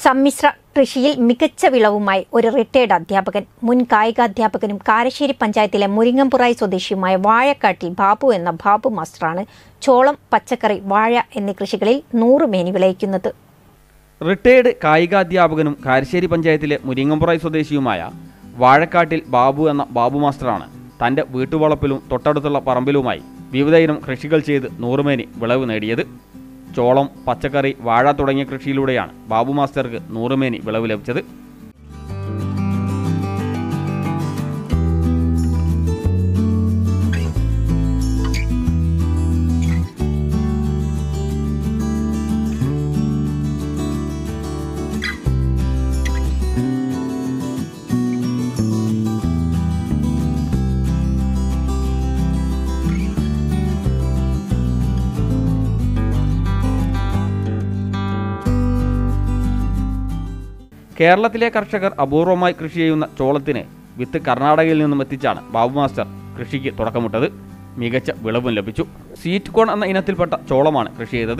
സമ്മിശ്ര കൃഷിയിൽ മികച്ച വിളവുമായി ഒരു റിട്ടയർഡ് അധ്യാപകൻ മുൻ കായികാധ്യാപകനും കാരശ്ശേരി പഞ്ചായത്തിലെ മുരിങ്ങമ്പുറായി സ്വദേശിയുമായ വാഴക്കാട്ടിൽ ബാബു എന്ന ബാബു മാസ്റ്ററാണ് ചോളം പച്ചക്കറി വാഴ എന്നീ കൃഷികളിൽ നൂറുമേനി വിളയിക്കുന്നത് റിട്ടയേർഡ് കായികാധ്യാപകനും കാരശ്ശേരി പഞ്ചായത്തിലെ മുരിങ്ങമ്പുറായി സ്വദേശിയുമായ വാഴക്കാട്ടിൽ ബാബു എന്ന ബാബു മാസ്റ്ററാണ് തൻ്റെ വീട്ടുവളപ്പിലും തൊട്ടടുത്തുള്ള പറമ്പിലുമായി വിവിധയിനം കൃഷികൾ ചെയ്ത് നൂറുമേനി വിളവ് നേടിയത് ചോളം പച്ചക്കറി വാഴ തുടങ്ങിയ കൃഷിയിലൂടെയാണ് ബാബു മാസ്റ്റർക്ക് നൂറുമേനി വിളവ് ലഭിച്ചത് കേരളത്തിലെ കർഷകർ അപൂർവമായി കൃഷി ചെയ്യുന്ന ചോളത്തിന് വിത്ത് കർണാടകയിൽ നിന്നും എത്തിച്ചാണ് ബാബു മാസ്റ്റർ കൃഷിക്ക് തുടക്കമിട്ടത് മികച്ച വിളവും ലഭിച്ചു സ്വീറ്റ് കോൺ എന്ന ഇനത്തിൽപ്പെട്ട ചോളമാണ് കൃഷി ചെയ്തത്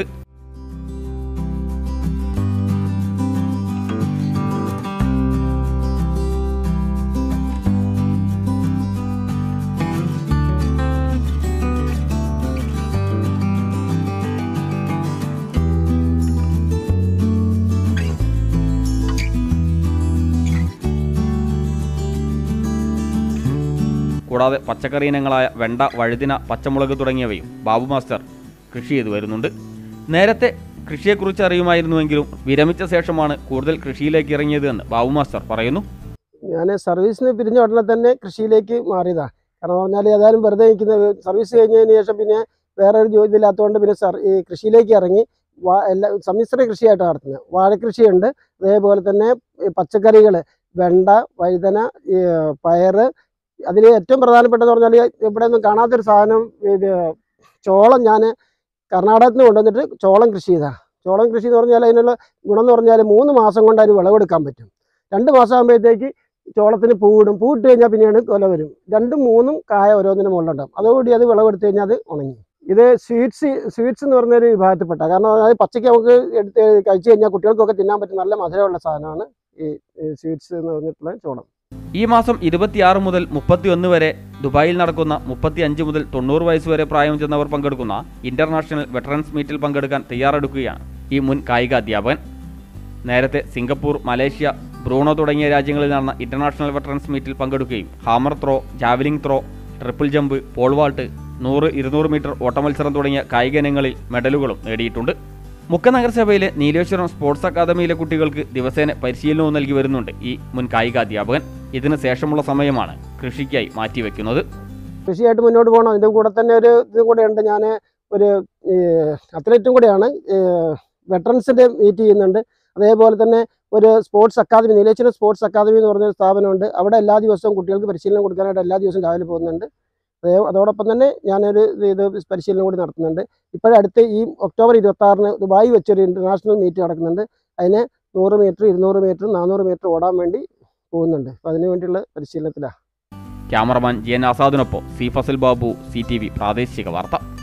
കൂടാതെ പച്ചക്കറി ഇനങ്ങളായ വെണ്ട വഴുതിന പച്ചമുളക് തുടങ്ങിയവയും ബാബു മാസ്റ്റർ കൃഷി ചെയ്തു വരുന്നുണ്ട് നേരത്തെ കൃഷിയെക്കുറിച്ച് അറിയുമായിരുന്നുവെങ്കിലും വിരമിച്ച ശേഷമാണ് കൂടുതൽ കൃഷിയിലേക്ക് ഇറങ്ങിയത് എന്ന് ബാബു മാസ്റ്റർ പറയുന്നു ഞാൻ സർവീസിന് പിരിഞ്ഞ ഉടനെ തന്നെ കൃഷിയിലേക്ക് മാറിയതാണ് കാരണം പറഞ്ഞാൽ ഏതായാലും വെറുതെ നിൽക്കുന്ന സർവീസ് കഴിഞ്ഞതിന് ശേഷം പിന്നെ വേറെ ഒരു ജോലി ഇല്ലാത്തതുകൊണ്ട് പിന്നെ സർ ഈ കൃഷിയിലേക്ക് ഇറങ്ങി വാ എല്ലാ സമ്മിശ്ര കൃഷിയായിട്ടാണ് നടത്തുന്നത് വാഴക്കൃഷിയുണ്ട് അതേപോലെ തന്നെ പച്ചക്കറികൾ വെണ്ട വഴുതന ഈ പയറ് അതിൽ ഏറ്റവും പ്രധാനപ്പെട്ടതെന്ന് പറഞ്ഞാൽ ഇവിടെ ഒന്നും കാണാത്തൊരു സാധനം ഇത് ചോളം ഞാൻ കർണാടകത്തിൽ നിന്ന് കൊണ്ടുവന്നിട്ട് ചോളം കൃഷി ചെയ്തതാണ് ചോളം കൃഷി എന്ന് പറഞ്ഞാൽ അതിനുള്ള ഗുണം എന്ന് പറഞ്ഞാൽ മൂന്ന് മാസം കൊണ്ട് അതിന് വിളവെടുക്കാൻ പറ്റും രണ്ട് മാസം ആകുമ്പോഴത്തേക്ക് ചോളത്തിന് പൂവിടും പൂവിട്ട് കഴിഞ്ഞാൽ പിന്നെയാണ് കൊല വരും രണ്ടും മൂന്നും കായ ഓരോന്നിനും മുകളിലുണ്ടാവും അതോടുകൂടി അത് വിളവെടുത്ത് കഴിഞ്ഞാൽ അത് ഉണങ്ങി ഇത് സ്വീറ്റ്സ് സ്വീറ്റ്സ് എന്ന് പറഞ്ഞൊരു വിഭാഗത്തിൽപ്പെട്ട കാരണം അതായത് പച്ചയ്ക്ക് നമുക്ക് എടുത്ത് കഴിച്ചു കഴിഞ്ഞാൽ കുട്ടികൾക്കൊക്കെ തിന്നാൻ പറ്റും നല്ല മധുരമുള്ള സാധനമാണ് ഈ സ്വീറ്റ്സ് എന്ന് പറഞ്ഞിട്ടുള്ള ചോളം ഈ മാസം ഇരുപത്തിയാറ് മുതൽ മുപ്പത്തിയൊന്ന് വരെ ദുബായിൽ നടക്കുന്ന മുപ്പത്തി അഞ്ച് മുതൽ തൊണ്ണൂറ് വയസ്സ് വരെ പ്രായം ചെന്നവർ പങ്കെടുക്കുന്ന ഇന്റർനാഷണൽ വെറ്ററൻസ് മീറ്റിൽ പങ്കെടുക്കാൻ തയ്യാറെടുക്കുകയാണ് ഈ മുൻ കായിക അധ്യാപകൻ നേരത്തെ സിംഗപ്പൂർ മലേഷ്യ ബ്രൂണോ തുടങ്ങിയ രാജ്യങ്ങളിൽ നടന്ന ഇന്റർനാഷണൽ വെറ്ററൻസ് മീറ്റിൽ പങ്കെടുക്കുകയും hammer throw javelin throw triple jump pole vault നൂറ് ഇരുന്നൂറ് മീറ്റർ ഓട്ടമത്സരം തുടങ്ങിയ കായിക ഇനങ്ങളിൽ മെഡലുകളും നേടിയിട്ടുണ്ട് മുക്ക നഗരസഭയിലെ നീലേശ്വരം സ്പോർട്സ് അക്കാദമിയിലെ കുട്ടികൾക്ക് ദിവസേന പരിശീലനവും നൽകി വരുന്നുണ്ട് ഈ മുൻ കായിക അധ്യാപകൻ ഇതിന് ശേഷമുള്ള സമയമാണ് കൃഷിക്കായി മാറ്റിവെക്കുന്നത് കൃഷിയായിട്ട് മുന്നോട്ട് പോകണം അതിൻ്റെ കൂടെ തന്നെ ഒരു ഇതും കൂടെ ഉണ്ട് ഞാൻ ഒരു അത്ലറ്റും കൂടെയാണ് വെറ്ററൻസിൻ്റെ മീറ്റ് ചെയ്യുന്നുണ്ട് അതേപോലെ തന്നെ ഒരു sports academy Nileshwaram sports academy എന്ന് പറഞ്ഞൊരു സ്ഥാപനമുണ്ട് അവിടെ എല്ലാ ദിവസവും കുട്ടികൾക്ക് പരിശീലനം കൊടുക്കാനായിട്ട് എല്ലാ ദിവസവും രാവിലെ പോകുന്നുണ്ട് അതേ അതോടൊപ്പം തന്നെ ഞാനൊരു ഇത് ഇത് പരിശീലനം കൂടി നടത്തുന്നുണ്ട് ഇപ്പോഴടുത്ത് ഈ ഒക്ടോബർ ഇരുപത്താറിന് ദുബായി വെച്ചൊരു ഇൻ്റർനാഷണൽ മീറ്റ് നടക്കുന്നുണ്ട് അതിന് നൂറ് മീറ്റർ ഇരുന്നൂറ് മീറ്റർ നാനൂറ് മീറ്റർ ഓടാൻ വേണ്ടി പോകുന്നുണ്ട് അപ്പോൾ അതിനു വേണ്ടിയുള്ള പരിശീലനത്തിലാണ് ക്യാമറമാൻ ജി എൻ ആസാദിനൊപ്പം C Fazal Babu C T V പ്രാദേശിക വാർത്ത